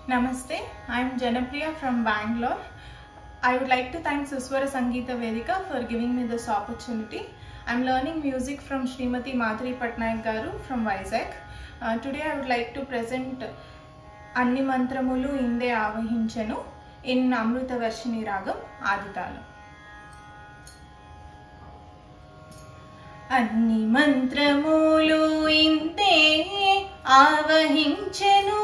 Namaste, I am Janapriya from Bangalore. I would like to thank Suswara Sangeeta Vedika for giving me this opportunity. I am learning music from Srimati Madhuri Patnaik Garu from Vizag. Uh, today I would like to present అన్ని మంత్రములు ఇందే ఆవహించెను in అమృత వర్షిణి రాగం ఆదితాళం అన్ని మంత్రములు ఇంతే ఆవహించెను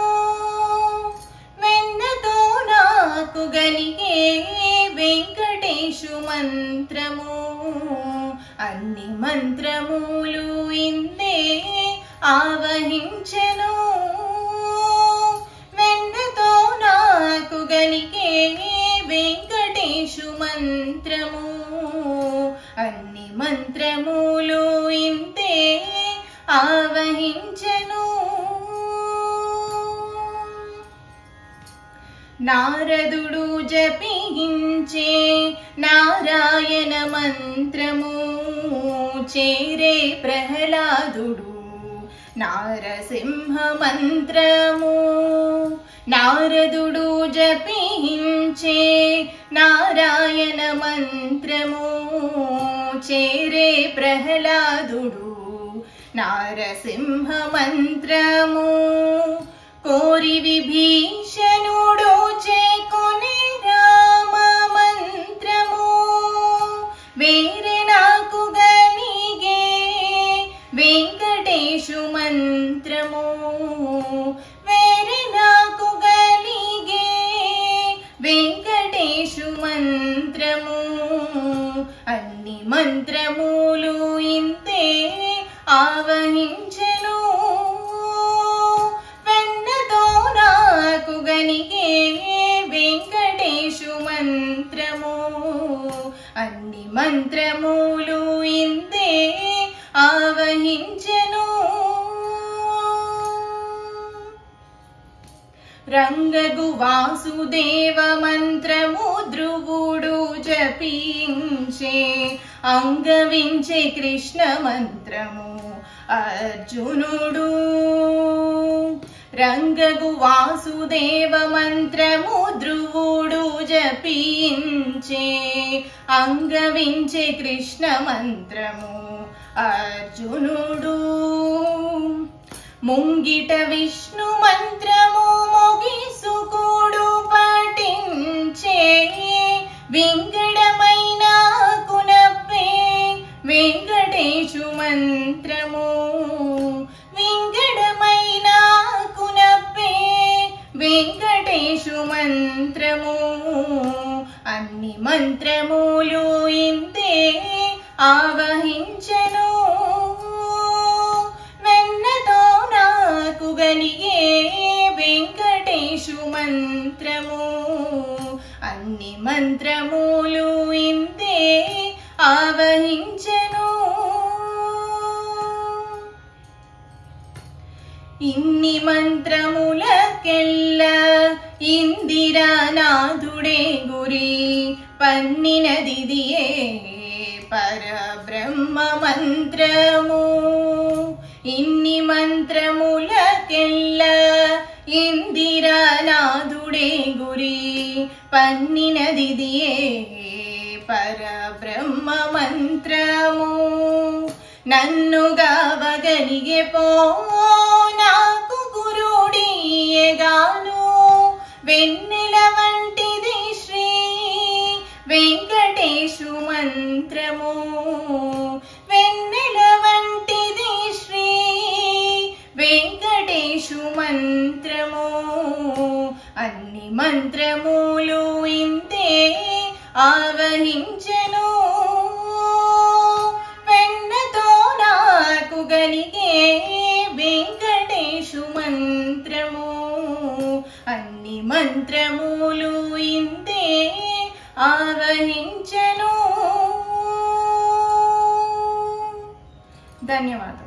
వెన్నతో నాకు గలిగే వెంకటేశు మంత్రము అన్ని మంత్రములు ఇంతే ఆవహించెను వెన్నతో నాకు గలిగే వెంకటేశు మంత్రము అన్ని మంత్రములు ఇంతే ఆవహించెను నారదుడు జపించే నారాయణ మంత్రము చేరే ప్రహ్లాదుడు నారసింహ మంత్రము నారదుడు జపించే నారాయణ మంత్రము చేరే ప్రహ్లాదుడు నారసింహ మంత్రము కోరి విభీషణుడు చేకొనే రామ మంత్రము వేరే నాకు గలిగే వెంకటేశు మంత్రము వేరే నాకు గలిగే వెంకటేశు మంత్రము అన్ని మంత్రములు ఇంతే ఆవహించెను వెన్నతో నాకు గనిగే వెంకటేశు మంత్రము అన్ని మంత్రములు ఇంతే ఆవహించెను రంగగు వాసుదేవ మంత్రము ధ్రువుడు జపించే అంగవించే కృష్ణ మంత్రము అర్జునుడు రంగగు వాసుదేవ మంత్రము ధ్రువుడు జపించే అంగవించే కృష్ణ మంత్రము అర్జునుడు ముంగిట విష్ణు మంత్రము మొగిసుకుడు పఠించే వింగడమైన కునప్పే వెంకటేశు మంత్రము వింగడమైన కునప్పే వెంకటేశు మంత్రము అన్ని మంత్రములు ఇంతే ఆవహించను వెన్నతో నాకు గలిగే వెంకటేశు మంత్రము అన్ని మంత్రములు ఇంతే ఆవహించను ఇన్ని మంత్రములకెల్ల ఇందిరానాథుడే గురి పన్నినదిదియే పరబ్రహ్మ మంత్రము ఇన్ని మంత్రములకెల్ల ఇందిరానాథుడే గురి పన్నినదిదియే పరబ్రహ్మ మంత్రము నన్నుగా వగలిగే పో నాకు గురుడియగాను వెన్నెల వంటిది శ్రీ వెంకటేశు మంత్రము వెన్నెల వంటిది శ్రీ వెంకటేశు మంత్రము అన్ని మంత్రములు ఇంతే ఆవహించెను వెన్నతో నాకు గలిగే వెంకటేశు మంత్రము అన్ని మంత్రములు ఇంతే ఆవహించెను ధన్యవాదాలు